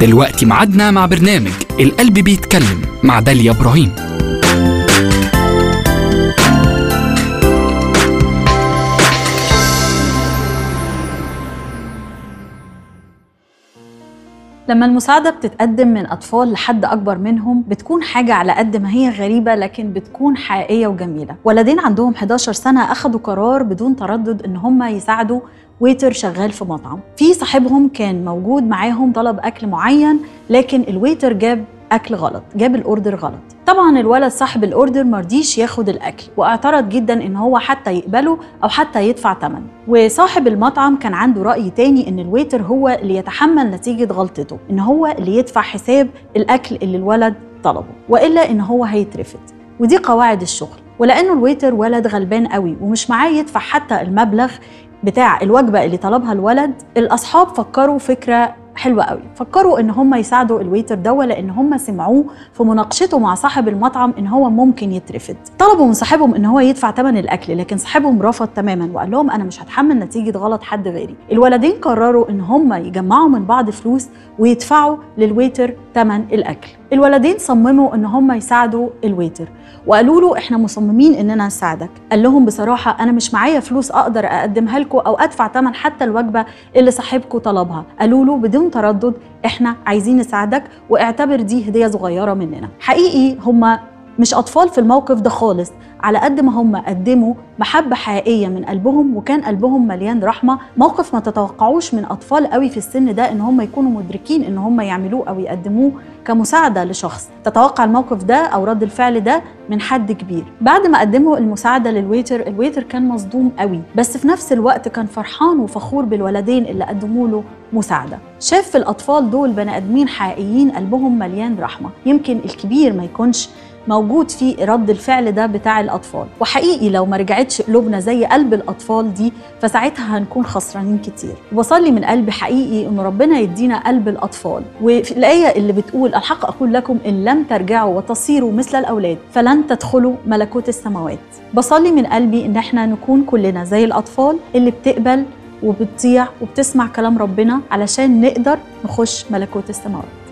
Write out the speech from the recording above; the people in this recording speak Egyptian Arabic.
دلوقتي ميعادنا مع برنامج القلب بيتكلم مع داليا إبراهيم لما المساعدة بتتقدم من أطفال لحد أكبر منهم بتكون حاجة على قد ما هي غريبة لكن بتكون حقيقية وجميلة ولدين عندهم 11 سنة أخدوا قرار بدون تردد إن هم يساعدوا ويتر شغال في مطعم في صاحبهم كان موجود معاهم طلب أكل معين لكن الويتر جاب أكل غلط جاب الأوردر غلط طبعا الولد صاحب الأوردر مرضيش ياخد الأكل واعترض جدا إن هو حتى يقبله أو حتى يدفع ثمن وصاحب المطعم كان عنده رأي تاني إن الويتر هو اللي يتحمل نتيجة غلطته إن هو اللي يدفع حساب الأكل اللي الولد طلبه وإلا إن هو هيترفض ودي قواعد الشغل ولأنه الويتر ولد غلبان قوي ومش معاه يدفع حتى المبلغ بتاع الوجبة اللي طلبها الولد الأصحاب فكروا فكرة حلوة قوي فكروا ان هم يساعدوا الويتر ده لان هم سمعوه في مناقشته مع صاحب المطعم ان هو ممكن يترفض طلبوا من صاحبهم ان هو يدفع ثمن الاكل لكن صاحبهم رفض تماما وقال لهم انا مش هتحمل نتيجه غلط حد غيري الولدين قرروا ان هم يجمعوا من بعض فلوس ويدفعوا للويتر ثمن الاكل الولدين صمموا ان هم يساعدوا الويتر وقالوا له احنا مصممين اننا نساعدك قال لهم بصراحه انا مش معايا فلوس اقدر اقدمها لكم او ادفع ثمن حتى الوجبه اللي صاحبكم طلبها قالوا له بدون تردد احنا عايزين نساعدك واعتبر دي هديه صغيره مننا حقيقي هم مش اطفال في الموقف ده خالص على قد ما هم قدموا محبة حقيقية من قلبهم وكان قلبهم مليان رحمة موقف ما تتوقعوش من أطفال قوي في السن ده إن هم يكونوا مدركين إن هم يعملوه أو يقدموه كمساعدة لشخص تتوقع الموقف ده أو رد الفعل ده من حد كبير بعد ما قدموا المساعدة للويتر الويتر كان مصدوم قوي بس في نفس الوقت كان فرحان وفخور بالولدين اللي قدموا له مساعدة شاف في الأطفال دول بني آدمين حقيقيين قلبهم مليان رحمة يمكن الكبير ما يكونش موجود في رد الفعل ده بتاع الأطفال وحقيقي لو ما رجعتش قلوبنا زي قلب الأطفال دي فساعتها هنكون خسرانين كتير وبصلي من قلبي حقيقي إن ربنا يدينا قلب الأطفال وفي الآية اللي بتقول الحق أقول لكم إن لم ترجعوا وتصيروا مثل الأولاد فلن تدخلوا ملكوت السماوات بصلي من قلبي إن احنا نكون كلنا زي الأطفال اللي بتقبل وبتطيع وبتسمع كلام ربنا علشان نقدر نخش ملكوت السماوات